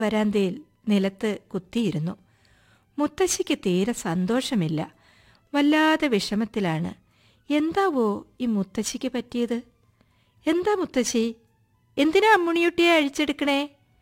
വരാന്തയിൽ നിലത്ത് കുത്തിയിരുന്നു മുത്തശ്ശിക്ക് തീരെ സന്തോഷമില്ല വല്ലാതെ വിഷമത്തിലാണ് എന്താവോ ഈ മുത്തശ്ശിക്ക് പറ്റിയത് എന്താ മുത്തശ്ശി എന്തിനാ അമ്മുണിയുട്ടിയെ അഴിച്ചെടുക്കണേ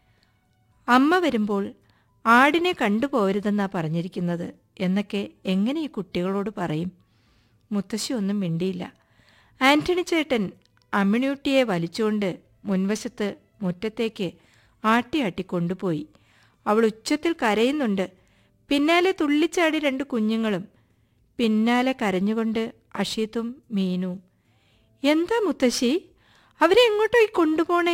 അമ്മ വരുമ്പോൾ ആടിനെ കണ്ടുപോകരുതെന്നാ പറഞ്ഞിരിക്കുന്നത് എന്നൊക്കെ എങ്ങനെ ഈ കുട്ടികളോട് പറയും മുത്തശ്ശി ഒന്നും മിണ്ടിയില്ല ആന്റണി ചേട്ടൻ അമ്മിണിയുട്ടിയെ വലിച്ചുകൊണ്ട് മുൻവശത്ത് മുറ്റത്തേക്ക് ആട്ടിയാട്ടി കൊണ്ടുപോയി അവൾ ഉച്ചത്തിൽ കരയുന്നുണ്ട് പിന്നാലെ തുള്ളിച്ചാടി രണ്ട് കുഞ്ഞുങ്ങളും പിന്നാലെ കരഞ്ഞുകൊണ്ട് അഷീത്തും മീനും എന്താ മുത്തശ്ശി അവരെ എങ്ങോട്ടോ ഈ കൊണ്ടുപോണേ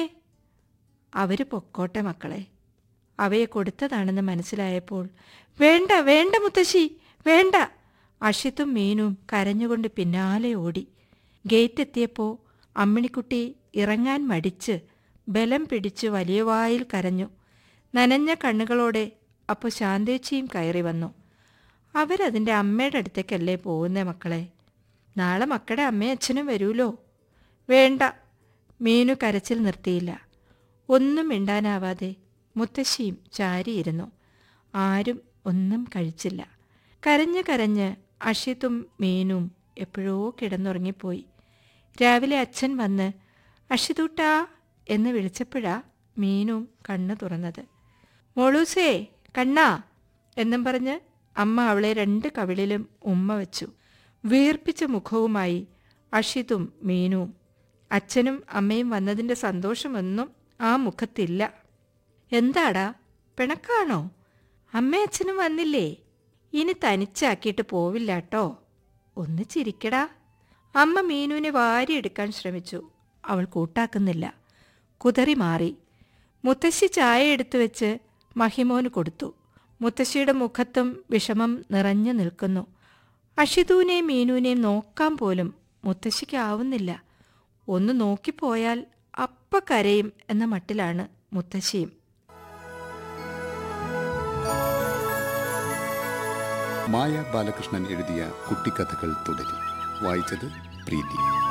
അവര് പൊക്കോട്ടെ മക്കളെ അവയെ കൊടുത്തതാണെന്ന് മനസ്സിലായപ്പോൾ വേണ്ട വേണ്ട മുത്തശ്ശി വേണ്ട അഷിത്തും മീനും കരഞ്ഞുകൊണ്ട് പിന്നാലെ ഓടി ഗേറ്റ് എത്തിയപ്പോൾ അമ്മിണിക്കുട്ടി ഇറങ്ങാൻ മടിച്ച് ബലം പിടിച്ച് വലിയ വായിൽ കരഞ്ഞു നനഞ്ഞ കണ്ണുകളോടെ അപ്പോൾ ശാന്തേച്ചിയും കയറി വന്നു അവരതിൻ്റെ അമ്മയുടെ അടുത്തേക്കല്ലേ പോകുന്നേ മക്കളെ നാളെ മക്കളുടെ അമ്മയും അച്ഛനും വരൂലോ വേണ്ട മീനു കരച്ചിൽ നിർത്തിയില്ല ഒന്നും മിണ്ടാനാവാതെ മുത്തശ്ശിയും ചാരിയിരുന്നു ആരും ഒന്നും കഴിച്ചില്ല കരഞ്ഞ് കരഞ്ഞ് അഷിത്തും മീനും എപ്പോഴോ കിടന്നുറങ്ങിപ്പോയി രാവിലെ അച്ഛൻ വന്ന് അഷിതൂട്ടാ എന്ന് വിളിച്ചപ്പോഴാ മീനും കണ്ണു തുറന്നത് മോളൂസേ കണ്ണാ എന്നും പറഞ്ഞ് അമ്മ അവളെ രണ്ട് കവിളിലും ഉമ്മ വെച്ചു വീർപ്പിച്ച മുഖവുമായി അഷിതും മീനുവും അച്ഛനും അമ്മയും വന്നതിൻ്റെ സന്തോഷമൊന്നും ആ മുഖത്തില്ല എന്താടാ പിണക്കാണോ അമ്മയച്ഛനും വന്നില്ലേ ഇനി തനിച്ചാക്കിയിട്ട് പോവില്ല കേട്ടോ ഒന്ന് ചിരിക്കടാ അമ്മ മീനുവിനെ വാരിയെടുക്കാൻ ശ്രമിച്ചു അവൾ കൂട്ടാക്കുന്നില്ല കുതറി മാറി മുത്തശ്ശി ചായ എടുത്തു വെച്ച് മഹിമോന് കൊടുത്തു മുത്തശ്ശിയുടെ മുഖത്തും വിഷമം നിറഞ്ഞു നിൽക്കുന്നു അഷിതൂനെയും മീനുവിനെയും നോക്കാൻ പോലും മുത്തശ്ശിക്കാവുന്നില്ല ഒന്ന് നോക്കിപ്പോയാൽ അപ്പ കരയും എന്ന മട്ടിലാണ് മുത്തശ്ശിയും മായ ബാലകൃഷ്ണൻ എഴുതിയ കുട്ടിക്കഥകൾ തുടരും വായിച്ചത് പ്രീതി